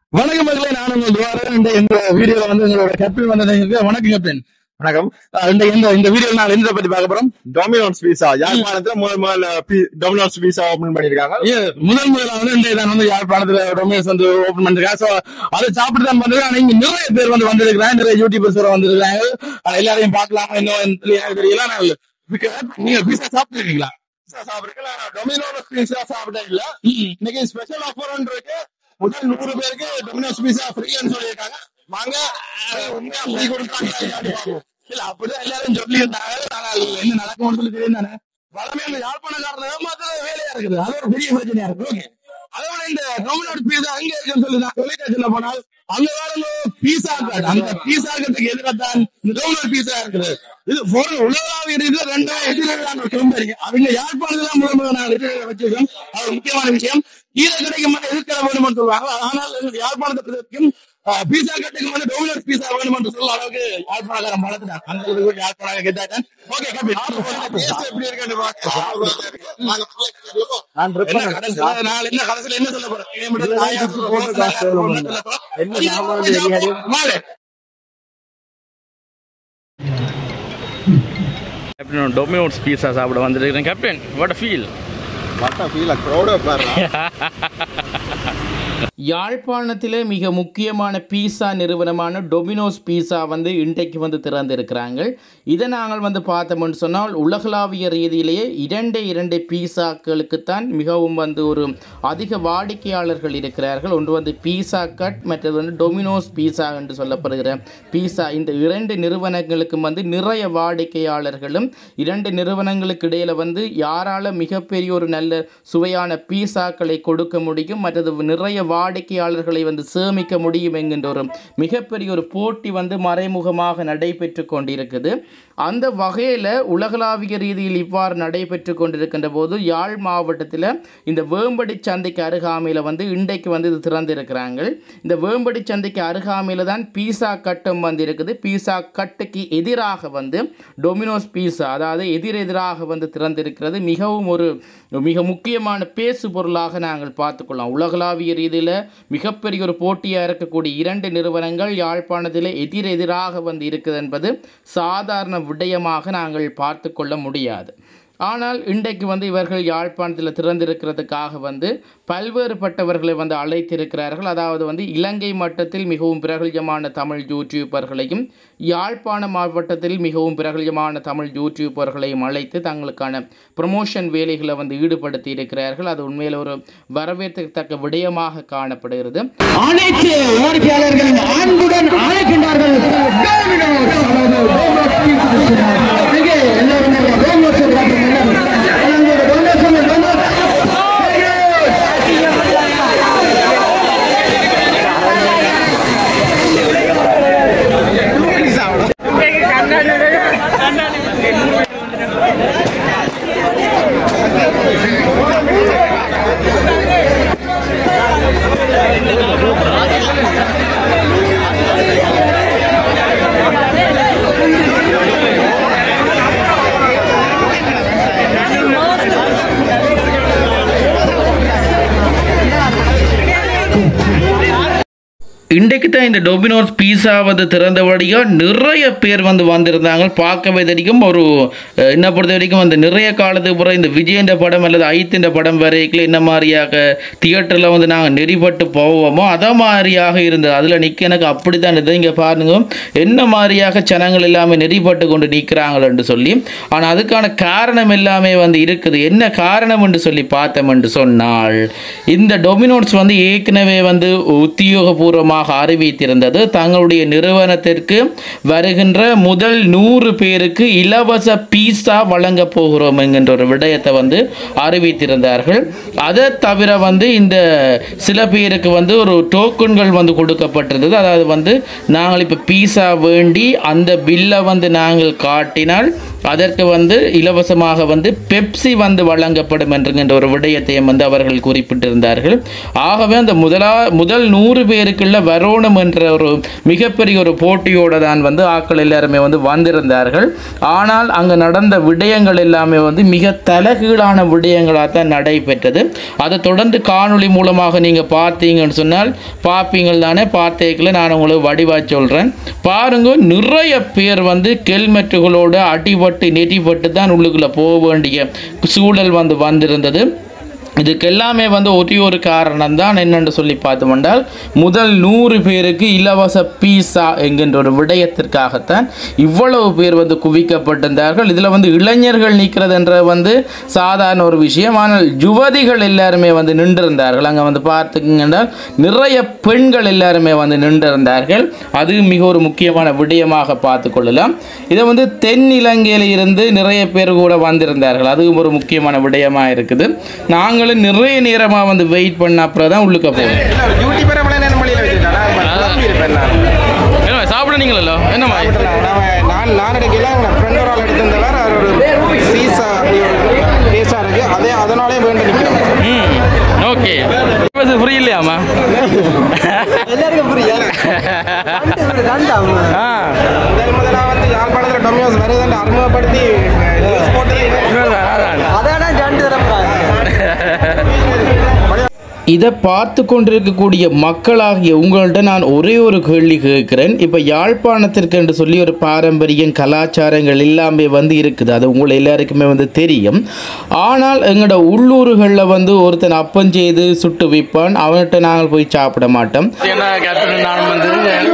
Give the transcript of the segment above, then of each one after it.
வணக்கம் மகளே நான் உங்கள் துவாரன் இந்த இந்த வீடியோல வந்து எங்களோட கேப்டன் வந்தது வணக்கம் கேப்டன் வணக்கம் இந்த இந்த இந்த வீடியோல நான் எந்த பத்தி பார்க்க போறோம் டொமினோஸ் பீஸா யாழ்ப்பாணத்துல முதல் முதல்ல டொமினோஸ் பீஸா ஓபன் பண்ணிருக்காங்க இது முதல் முதல்ல வந்து இந்த இதான் வந்து யாழ்ப்பாணத்துல டொமினோஸ் வந்து ஓபன் பண்ணிருக்காங்க சோ அதை சாப்பிட்டு தான் பண்றது ஆனா இங்க நிறைய பேர் வந்து வந்திருக்கிறாங்க நிறைய யூடியூபர்ஸ் வர வந்திருக்காங்க ஆனா எல்லாரையும் பார்க்கலாம் இன்னும் தெரியல தெரியல நான் நீங்க பீஸா சாப்பிட்டுருக்கீங்களா பீஸா சாப்பிடுறீங்களா டொமினோஸ் பீஸா சாப்பிட்டே இல்ல இன்னைக்கு ஸ்பெஷல் ஆஃபர் இருக்கு முதல் நூறு பேருக்கு டொமினோஸ் பீஸா ஃப்ரீன்னு சொல்லியிருக்காங்க வாங்க அஹ், உண்மையா ஃப்ரீ கொடுத்தாங்க இல்ல அப்படிதான் எல்லாரும் சொல்லி இருந்தாங்க ஆனால் என்ன நடக்கும்னு சொல்லி தெரியும் தானே வளமே அந்த யாழ்ப்பாணக்காரன் ஏமாத்துறது வேலையா இருக்குது அது ஒரு பெரிய பிரச்சனையா இருக்கு ஓகே அதோட இந்த டொமினோட் பீஸா அங்க இருக்குன்னு சொல்லி நான் தொலைக்காட்சியில போனால் அங்க வேற பீஸா கட் அந்த பீஸா கட்டுக்கு எதிராக இந்த டொமினோட் பீஸா இருக்குது இது போற உலகளாவிய ரீதியில ரெண்டு எதிரான கம்பெனி அவங்க யாழ்ப்பாணத்துல முதல் முதல் நான் எதிரில் வச்சிருக்கோம் அது ஒரு முக்கியமான விஷயம் கீழே கிடைக்கும் போது எதிர்க்கிற வேணும்னு சொல்லுவாங்க ஆனால் எங்களுக்கு யாழ்ப்பாணத்தை பொறுத்த வரைக்கும் பீஸா கட்டுக்கு வந்து டொமினோஸ் பீஸா வேணும் என்று சொல்ல அளவுக்கு யாழ்ப்பாணக்காரன் வளர்த்துட்டான் அந்த அளவுக்கு யாழ்ப்பாணம் கேட்டான் ஓகே டேஸ்ட் எப்படி இருக்குன்னு பாக்க வாங்க நான் என்ன கடைசியில நான் என்ன கடைசியில என்ன சொல்ல போறேன் இதே மட்டும் தாயா போட்டு காசு எவ்வளவு பண்ணணும்? என்ன சாமான் தெரியாது. மாடு. கேப்டன் டொமினோஸ் பீஸா சாப்பிட வந்துருக்கிறேன் captain what feel what feel crowd பாரு யாழ்ப்பாணத்திலே மிக முக்கியமான பீஸா நிறுவனமான டொமினோஸ் பீஸா வந்து இன்றைக்கு வந்து திறந்திருக்கிறாங்க இதை நாங்கள் வந்து பார்த்தோம்னு சொன்னால் உலகளாவிய ரீதியிலேயே இரண்டே இரண்டு பீஸாக்களுக்குத்தான் மிகவும் வந்து ஒரு அதிக வாடிக்கையாளர்கள் இருக்கிறார்கள் ஒன்று வந்து பீஸா கட் மற்றது வந்து டொமினோஸ் பீஸா என்று சொல்லப்படுகிற பீஸா இந்த இரண்டு நிறுவனங்களுக்கும் வந்து நிறைய வாடிக்கையாளர்களும் இரண்டு நிறுவனங்களுக்கு இடையில வந்து யாரால மிகப்பெரிய ஒரு நல்ல சுவையான பீஸாக்களை கொடுக்க முடியும் மற்றது நிறைய வாடிக்கையாளர்களை வந்து சேமிக்க முடியும் என்கின்ற ஒரு மிகப்பெரிய ஒரு போட்டி வந்து மறைமுகமாக நடைபெற்று கொண்டிருக்குது அந்த வகையில் உலகளாவிய ரீதியில் இவ்வாறு நடைபெற்று கொண்டிருக்கின்ற போது யாழ் மாவட்டத்தில் இந்த வேம்படி சந்தைக்கு அருகாமையில் வந்து இன்றைக்கு வந்து இது திறந்திருக்கிறாங்க இந்த வேம்படி சந்தைக்கு அருகாமையில் தான் பீஸா கட்டும் வந்து இருக்குது பீஸா கட்டுக்கு எதிராக வந்து டொமினோஸ் பீஸா அதாவது எதிரெதிராக வந்து திறந்திருக்கிறது மிகவும் ஒரு மிக முக்கியமான பேசு பொருளாக நாங்கள் பார்த்துக்கொள்ளலாம் உலகளாவிய ரீதியில் மிகப்பெரிய ஒரு போட்டியாக இருக்கக்கூடிய இரண்டு நிறுவனங்கள் யாழ்ப்பாணத்தில் எதிரெதிராக வந்து இருக்குது என்பது சாதாரண விடயமாக நாங்கள் பார்த்து கொள்ள முடியாது ஆனால் இன்றைக்கு வந்து இவர்கள் யாழ்ப்பாணத்தில் திறந்திருக்கிறதுக்காக வந்து பல்வேறுபட்டவர்களை வந்து அழைத்திருக்கிறார்கள் அதாவது வந்து இலங்கை மட்டத்தில் மிகவும் பிரகல்யமான தமிழ் யூடியூபர்களையும் யாழ்ப்பாண மாவட்டத்தில் மிகவும் பிரகல்யமான தமிழ் யூடியூபர்களையும் அழைத்து தங்களுக்கான ப்ரமோஷன் வேலைகளை வந்து ஈடுபடுத்தி இருக்கிறார்கள் அது உண்மையில் ஒரு வரவேற்கத்தக்க விடயமாக காணப்படுகிறது அனைத்து வாடிக்கையாளர்களும் அன்புடன் அழைக்கின்றார்கள் Domino's. அதாவது Domino's pizza. இங்கே எல்லாரும் Domino's என்று காட்டுங்கள். எல்லாரும் Domino's என்று Domino's. இன்றைக்கு தான் இந்த டொமினோஸ் பீஸா வந்து திறந்தபடியாக நிறைய பேர் வந்து வந்திருந்தாங்க பார்க்கவே தெரியும் ஒரு அஹ், என்ன பொறுத்த வரைக்கும் அந்த நிறைய காலத்துக்கு பிறகு இந்த விஜயன்ற படம் அல்லது ஐத்தின்ற படம் வரைக்கும் என்ன மாதிரியாக தியேட்டரில் வந்து நாங்கள் நெறிப்பட்டு போவோமோ அதை மாதிரியாக இருந்தது அதில் நிற்க எனக்கு அப்படி தான் இருந்தது இங்கே பாருங்க என்ன மாதிரியாக ஜனங்கள் எல்லாமே நெறிப்பட்டு கொண்டு நிற்கிறாங்கன்னு சொல்லி ஆனால் அதுக்கான காரணம் எல்லாமே வந்து இருக்குது என்ன காரணம் என்று சொல்லி பார்த்தோம் என்று சொன்னால் இந்த டொமினோஸ் வந்து ஏற்கனவே வந்து உத்தியோகபூர்வமாக அறிவித்திருந்தது தங்களுடைய நிறுவனத்திற்கு வருகின்ற முதல் நூறு பேருக்கு இலவச பீஸா வழங்க போகிறோம் என்கின்ற ஒரு விடயத்தை வந்து அறிவித்திருந்தார்கள் அதை தவிர வந்து இந்த சில பேருக்கு வந்து ஒரு டோக்கன்கள் வந்து கொடுக்கப்பட்டிருந்தது அதாவது வந்து நாங்கள் இப்போ பீஸா வேண்டி அந்த பில்லை வந்து நாங்கள் காட்டினால் அதற்கு வந்து இலவசமாக வந்து பெப்சி வந்து வழங்கப்படும் என்கின்ற ஒரு விடயத்தையும் வந்து அவர்கள் குறிப்பிட்டிருந்தார்கள் ஆகவே அந்த முதலா முதல் நூறு பேருக்குள்ள வரணும் என்ற ஒரு மிகப்பெரிய ஒரு போட்டியோடு தான் வந்து ஆட்கள் எல்லாருமே வந்து வந்திருந்தார்கள் ஆனால் அங்கே நடந்த விடயங்கள் எல்லாமே வந்து மிக தலைகீழான விடயங்களாக தான் நடைபெற்றது அதை தொடர்ந்து காணொளி மூலமாக நீங்கள் பார்த்தீங்கன்னு சொன்னால் பார்ப்பீங்கள் தானே பார்த்தேக்கில் நான் உங்களுக்கு வடிவாக சொல்கிறேன் பாருங்க நிறைய பேர் வந்து கெல்மெட்டுகளோடு அடிபட்டு நெட்டிப்பட்டு தான் உள்ளுக்குள்ளே போக வேண்டிய சூழல் வந்து வந்திருந்தது இதுக்கு எல்லாமே வந்து ஒரே ஒரு காரணம் தான் என்னென்று சொல்லி பார்த்தோம்னால் முதல் நூறு பேருக்கு இலவச பீஸா என்கின்ற ஒரு விடயத்திற்காகத்தான் இவ்வளவு பேர் வந்து குவிக்கப்பட்டிருந்தார்கள் இதில் வந்து இளைஞர்கள் நிற்கிறதுன்ற வந்து சாதாரண ஒரு விஷயம் ஆனால் யுவதிகள் எல்லாருமே வந்து நின்றிருந்தார்கள் அங்கே வந்து பார்த்துக்கிங்கன்றால் நிறைய பெண்கள் எல்லாருமே வந்து நின்றிருந்தார்கள் அது மிக ஒரு முக்கியமான விடயமாக பார்த்து கொள்ளலாம் இதை வந்து தென் இலங்கையில் இருந்து நிறைய பேர் கூட வந்திருந்தார்கள் அதுவும் ஒரு முக்கியமான விடயமாக இருக்குது நாங்களும் நிறைய நேரமாக வந்து வெயிட் பண்ண அப்புறம் தான் உள்ளுக்க போவோம் டியூட்டி பேர மலை நேரம் மலையில வச்சுட்டானா இருப்பேன் நான் என்ன சாப்பிட நீங்களோ என்னம்மா நான் நான் எடுக்கல எங்க ஃப்ரெண்ட் ஒரு ஆள் எடுத்திருந்தவர் அவர் ஒரு சீசா அப்படி ஒரு டேஸ்டா இருக்கு அதே அதனாலே வேண்டி நிற்கிறேன் ம் ஓகே ஃப்ரீ இல்லையாம்மா எல்லாருக்கும் புரியாது ஆ முதல் முதலா வந்து யாழ்ப்பாணத்தில் டொமினோஸ் வருதுன்னு அறிமுகப்படுத்தி நியூஸ் போட்டதே இதை பார்த்து கொண்டிருக்கக்கூடிய மக்களாகிய உங்கள்கிட்ட நான் ஒரே ஒரு கேள்வி கேட்கிறேன் இப்போ யாழ்ப்பாணத்திற்கு என்று சொல்லி ஒரு பாரம்பரியம் கலாச்சாரங்கள் எல்லாமே வந்து இருக்குது அது உங்களை எல்லாருக்குமே வந்து தெரியும் ஆனால் எங்களோட உள்ளூர்களில் வந்து ஒருத்தன் அப்பம் செய்து சுட்டு விற்பான் அவன்கிட்ட நாங்கள் போய் சாப்பிட மாட்டோம் என்ன கேப்டன் நான் வந்து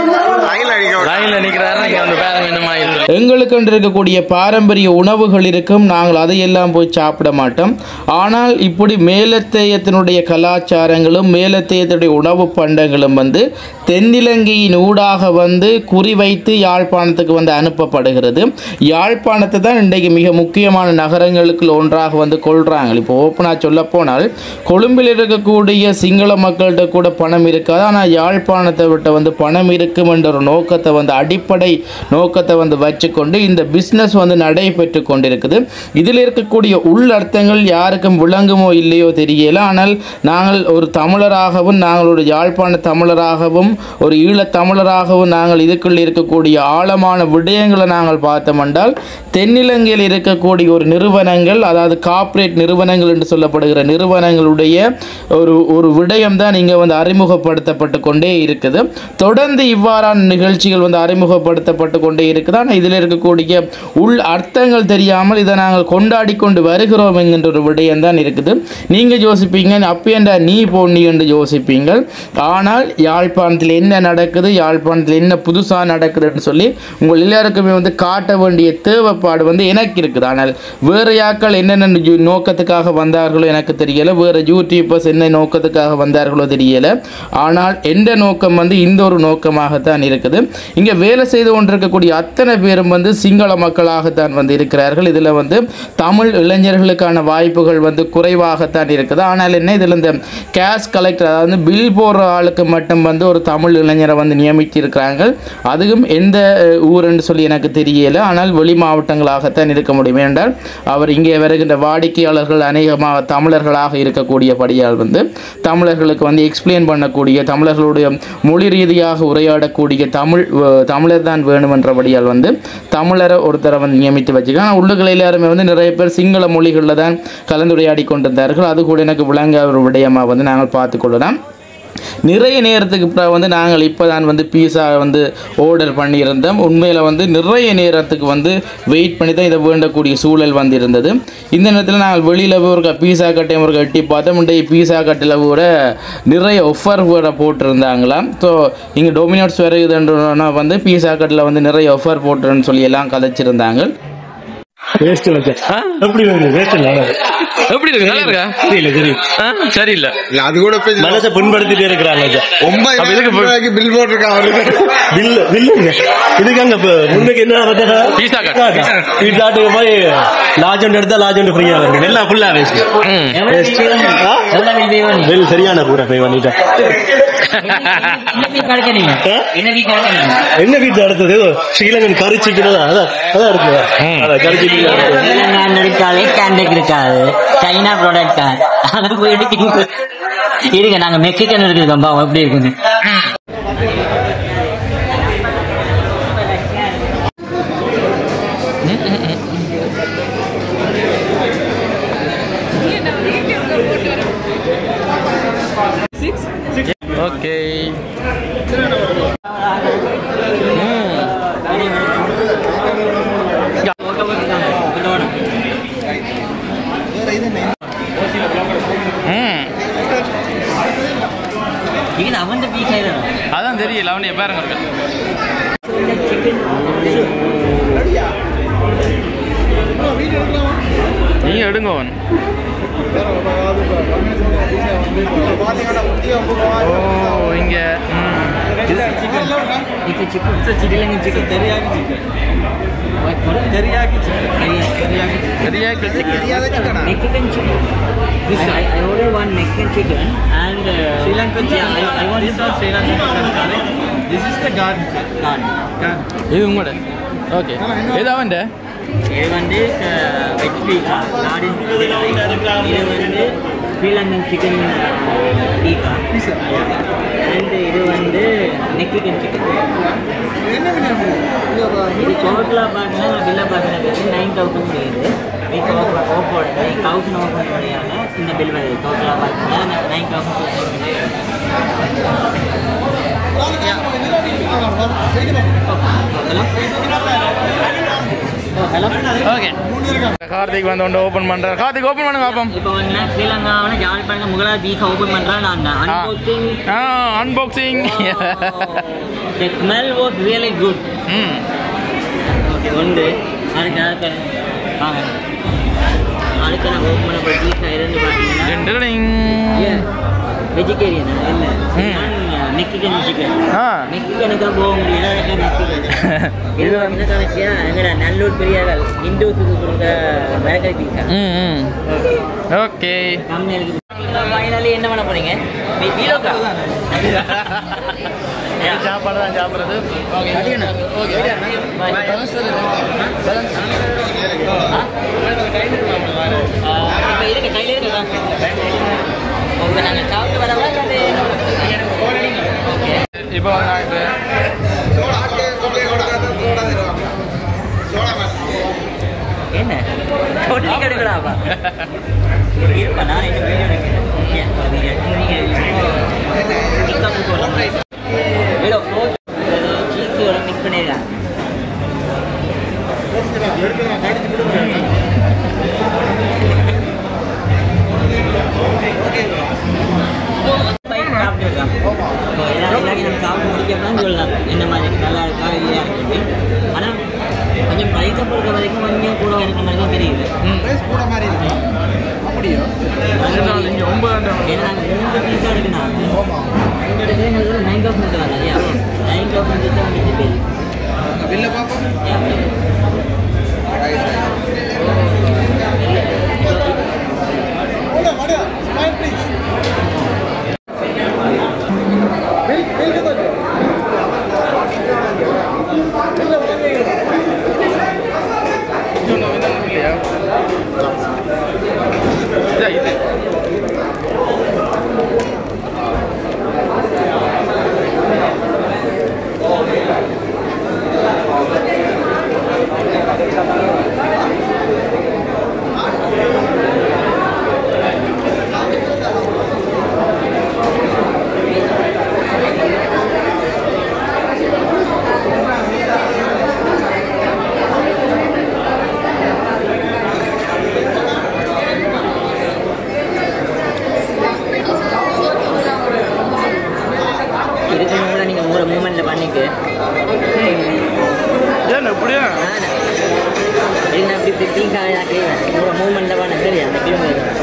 லைனில் நிற்கிறாரு நீங்கள் வந்து பாருங்க இந்த மாதிரி எங்களுக்கு இருக்கக்கூடிய பாரம்பரிய உணவுகள் இருக்கும் நாங்கள் அதையெல்லாம் போய் சாப்பிட மாட்டோம் ஆனால் இப்படி மேலத்தேயத்தினுடைய கலாச்சாரங்களும் மேலத்தேயத்தினுடைய உணவு பண்டங்களும் வந்து தென்னிலங்கையின் ஊடாக வந்து குறிவைத்து யாழ்ப்பாணத்துக்கு வந்து அனுப்பப்படுகிறது யாழ்ப்பாணத்தை தான் இன்றைக்கு மிக முக்கியமான நகரங்களுக்கு ஒன்றாக வந்து கொள்றாங்க இப்போ ஓப்பனாக சொல்ல போனால் கொழும்பில் இருக்கக்கூடிய சிங்கள மக்கள்கிட்ட கூட பணம் இருக்காது ஆனால் யாழ்ப்பாணத்தை விட்ட வந்து பணம் இருக்கும் என்ற ஒரு நோக்கத்தை வந்து அடிப்படை நோக்கத்தை வந்து வச்சுக்கொண்டு இந்த பிஸ்னஸ் வந்து நடைபெற்று கொண்டிருக்குது இதில் இருக்கக்கூடிய உள்ளர்த்தங்கள் யாருக்கும் விளங்குமோ இல்லையோ தெரியல ஆனால் நாங்கள் ஒரு தமிழராகவும் நாங்கள் ஒரு யாழ்ப்பாண தமிழராகவும் ஒரு ஈழத் தமிழராகவும் நாங்கள் இதுக்குள் இருக்கக்கூடிய ஆழமான விடயங்களை நாங்கள் பார்த்தோம் என்றால் தென்னிலங்கையில் இருக்கக்கூடிய ஒரு நிறுவனங்கள் அதாவது கார்ப்பரேட் நிறுவனங்கள் என்று சொல்லப்படுகிற நிறுவனங்களுடைய ஒரு ஒரு விடயம் தான் இங்கே வந்து அறிமுகப்படுத்தப்பட்டு கொண்டே இருக்குது தொடர்ந்து இவ்வாறான நிகழ்ச்சிகள் வந்து அறிமுகப்படுத்தப்பட்டு கொண்டே இருக்குது ஆனால் இதில் இருக்கக்கூடிய உள் அர்த்தங்கள் தெரியாமல் இதை நாங்கள் கொண்டாடி கொண்டு வருகிறோம் என்கின்ற ஒரு விடயம் தான் இருக்குது நீங்கள் யோசிப்பீங்க அப்பேண்டா நீ போனி என்று யோசிப்பீங்கள் ஆனால் யாழ்ப்பாணத்தில் என்ன நடக்குது யாழ்ப்பாணத்தில் என்ன புதுசாக நடக்குதுன்னு சொல்லி உங்கள் எல்லாருக்குமே வந்து காட்ட வேண்டிய தேவைப்பாடு வந்து எனக்கு இருக்குது ஆனால் வேறு யாக்கள் என்னென்ன யு- நோக்கத்துக்காக வந்தார்களோ எனக்கு தெரியல வேறு யூடியூபர்ஸ் என்ன நோக்கத்துக்காக வந்தார்களோ தெரியல ஆனால் எந்த நோக்கம் வந்து இந்த ஒரு நோக்கமாகத்தான் இருக்குது இங்கே வேலை செய்து கொண்டிருக்கக்கூடிய அத்தனை பேரும் வந்து சிங்கள மக்களாகத்தான் வந்து இருக்கிறார்கள் இதில் வந்து தமிழ் இளைஞர்களுக்கான வாய்ப்புகள் வந்து குறைவாகத்தான் இருக்குது ஆனால் என்ன இதில் இந்த கேஷ் கலெக்டர் அதாவது பில் போடுற ஆளுக்கு மட்டும் வந்து ஒரு தமிழ் இளைஞரை வந்து நியமித்திருக்கிறாங்க அதுவும் எந்த அஹ், ஊருன்னு சொல்லி எனக்கு தெரியல ஆனால் வெளி மாவட்டங்களாகத்தான் இருக்க முடியும் என்றால் அவர் இங்கே வருகின்ற வாடிக்கையாளர்கள் அநேகமாக தமிழர்களாக இருக்கக்கூடியபடியால் வந்து தமிழர்களுக்கு வந்து எக்ஸ்பிளைன் பண்ணக்கூடிய தமிழர்களுடைய மொழி ரீதியாக உரையாடக்கூடிய தமிழ் அஹ், தமிழர் தான் வேணுமென்றபடியால் வந்து தமிழரை ஒருத்தரை வந்து நியமித்து வச்சுருக்காங்க ஆனால் உள்ளுகள் எல்லாருமே வந்து நிறைய பேர் சிங்கள மொழிகளில் தான் கலந்துரையாடி கொண்டிருந்தார்கள் அது கூட எனக்கு விளங்க ஒரு விடயமாக வந்து நாங்கள் பார்த்து கொள்ளலாம் நிறைய நேரத்துக்கு பிறகு வந்து நாங்கள் இப்போ தான் வந்து பீஸா வந்து ஆர்டர் பண்ணியிருந்தோம் உண்மையில் வந்து நிறைய நேரத்துக்கு வந்து வெயிட் பண்ணி தான் இதை வேண்டக்கூடிய சூழல் வந்து இருந்தது இந்த நேரத்தில் நாங்கள் வெளியில் போய் ஒரு பீஸா கட்டையும் ஒரு கட்டி பார்த்தோம் இன்றைய பீஸா கட்டில் கூட நிறைய ஒஃபர் கூட போட்டிருந்தாங்களாம் ஸோ இங்கே டொமினோட்ஸ் வருகுதுன்றனா வந்து பீஸா கட்டில் வந்து நிறைய ஒஃபர் போட்டுருன்னு சொல்லி எல்லாம் கதைச்சிருந்தாங்க வேஸ்ட் வச்சேன் எப்படி வருது வேஸ்ட் இல்லை எப்படி இருக்கு நல்லா இருக்கா தெரியல தெரியும் ஆ, சரியில்லை இல்ல அது கூட போய் மனசை புண்படுத்திட்டே இருக்கிறாங்க ஒன்பது அப்ப இதுக்கு போய்- ரூபாய்க்கு பில் போட்டிருக்கான் அவருக்கு பில்லு பில்லுங்க இதுக்கு அங்க இப்ப முன்னுக்கு என்ன பார்த்தா Pizza cut. வீட்டாட்டுக்கு போய் லாஜ் ஒன்று எடுத்தா லாஜ் ஒன்று ஃப்ரீயா வருது எல்லாம் ஃபுல்லா வேஸ்ட் ம். பில் சரியான கூட பே பண்ணிட்டேன் என்ன வீட்டு அடுத்தது ஏதோ ஸ்ரீலங்கன் கறி சிக்கன் அதான் அதான் இருக்குதா ம். அதான் கறி சிக்கன் தெலுங்கானா இருக்காது கேண்டக் இருக்காது சைனா ப்ராடக்ட் தான் அங்க போயிட்டு இங்க- இருங்க நாங்க மெக்சிகன் இருக்குது பாவம் எப்படி இருக்குது ஓகே ம் இது அவன் பீஸ் ஆயிடும் அதான் தெரியல அவன் பாருங்க இருக்கு நீங்க எடுங்க அவன் ஓ இங்க ம். இது சிக்கன் சிக்கன் சிக்கன் தெரியாது சிக்கன் தெரியாது தெரியாக்கு chicken. Mexican chicken. I, I ordered one Mexican chicken and uh, Sri Lankan chicken. Yeah, I, I want this Sri Lankan chicken curry. This is the garden. Garden. இது உங்களோட okay இது அவன்ட இது வந்து veg பீக்கா நாடன் இது வந்து ஸ்ரீலங்கன் சிக்கன் பீக்கா அண்ட் இது வந்து மெக்சிகன் சிக்கன் இது டோட்டலாக பார்த்தீங்கன்னா பில்லை பார்த்தீங்கன்னா நைன் தௌசண்ட் வருது வித் ஓப்போட தௌசண்ட் ஓப்பன் வழியாக இந்த பில் வருது டோட்டலாக பார்த்தீங்கன்னா nine thousand hello okay Karthik வந்து ஒன்று ஓப்பன் பண்றாரு கார்த்திக் ஓப்பன் பண்ணுங்க பாப்போம் இப்போ வந்து ஸ்ரீலங்காவில் ஜாழ்ப்பாணம் முகலாய பீஃபை ஓப்பன் பண்ணுறேன் நான் அன்பாக்சிங் ஆ unboxing The smell was really good. ம் Okay, ஒன்று அதுக்கு அடுத்த வாங்க அடுத்து நான் ஓப்பன் பண்ண போய் பீஸா இருந்து பார்த்தீங்கன்னா டிங் வெஜிடேரியன் இல்லை ம். மெக்சிகன் சிக்கன் ஆ மெக்சிகனுக்கு போக முடியல அதுக்கு மெக்சிகன் இது வந்து கடைசியாக எங்கடா நல்லூர் பெரியார்கள் இந்துஸுக்கு கொடுக்குற மிளகாய் பீஸா ம் ம் ஓகே கம்மியாக ஃபைனலி என்ன பண்ண போறீங்க வீலோக்கா சாப்பாடு தான் சாப்பிட்றது ஓகே இப்போ இருக்கு கையில் இருக்குதா ஓகே நாங்கள் சாப்பிட்டு வரவா ஓகே இப்போ நாங்கள் என்ன தொட்டி கெடுக்கலாப்பா இருப்பா நான் இந்த வீடியோ சீஸோட மிக்ஸ் பண்ணியிருக்கேன் சாப்பிட்டுருக்கான் எல்லாரும் சாப்பிட்டு முடிக்கப்பதான் சொல்லலாம் என்ன மாதிரி நல்லா இருக்கா இல்லையா இருக்குது ஆனால் கொஞ்சம் ப்ரைஸை பொறுத்த வரைக்கும் கொஞ்சம் கூட இருக்க மாதிரி தான் தெரியுது இங்கே ஒன்பது ஏன்னா நாங்கள் மூணு பீஸாக இருக்குண்ணா மூணு எடுத்து எங்களுக்கு நைன் தௌசண்ட் வரும் இல்லையா நைன் தௌசண்ட் தான் உங்களுக்கு பில் பில்லை இது இருக்கணும்ல நீங்கள் உங்களோட மூமெண்ட்டில் பண்ணிக்கு ஏன் எப்படியா என்ன இப்படி இப்படி தீங்காக உங்களோட மூமெண்ட்டில் பண்ண சரி அந்த கிலோமீட்டர்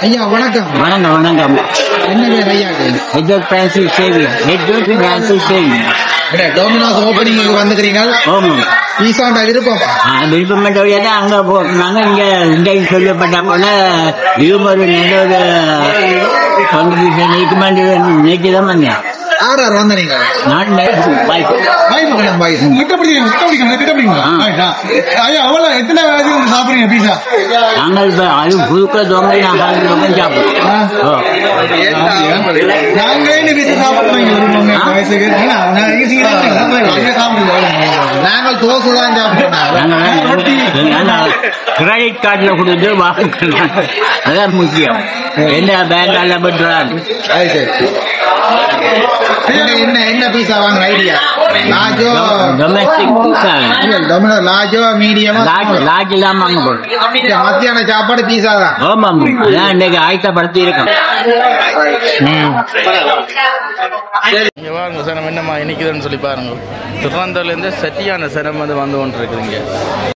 ஐயா வணக்கம் வணக்கம் வணக்கம் என்ன பேர் ஐயாக்கு Edward Francis Xavier Edward Francis Xavier என்ன டொமினோஸ் ஓப்பனிங்க்கு வந்துக்கிறீங்க ஆமாம் பீஸாண்டா விருப்பமா விருப்பம் தான் அங்க போனாங்க இங்க இன்றைக்கு சொல்லப்பட்ட போல இதுவும் ஒரு நல்ல ஒரு கான்ட்ரிபியூஷன் இருக்குமென்று நினைச்சு தான் வந்தேன் யார் யார் வந்த நீங்க நான் பைக் வாய்ப்பு கடன் பாய்ஸ் கிட்ட பிடிக்கணும் கிட்ட பிடிக்கணும் கிட்ட பிடிக்கணும் ஐயா அவ்வளவு எத்தனை வயசுக்கு வந்து சாப்பிடுறீங்க பீஸா நாங்கள் இப்ப அது புதுக்க தோங்கை நான் காலையில் தோங்கை சாப்பிடுவோம் ஓ. நாங்களே இந்த பீஸா சாப்பிடுறீங்க வருவாங்க வயசுக்கு ஏன்னா, நான் இங்க சீக்கிரம் அங்கே சாப்பிடுவோம் நாங்கள் தோசை தான் சாப்பிடுறோம் கிரெடிட் கார்டில் கொடுத்து வாங்கிக்கலாம் அதான் முக்கியம் என்ன பேங்கால பண்றான் அது சரி என்ன என்ன என்ன பீஸா வாங்க ஐடியா லாஜோ டொமஸ்டிக் டொமினோ லாஜோ மீடியமா லாட்ஜ் லாட்ஜ் எல்லாம் வாங்க போறோம் மத்தியான சாப்பாடு பீஸா தான் ஆமாம் அதான் இன்னைக்கு ஆயத்தப்படுத்தி இருக்கோம் இங்க பாருங்க சனம் என்னம்மா இனிக்குதுன்னு சொல்லி பாருங்க திருவனந்தபுரம்லேருந்து சட்டியான சனம் வந்து வந்து கொண்டு இருக்குதுங்க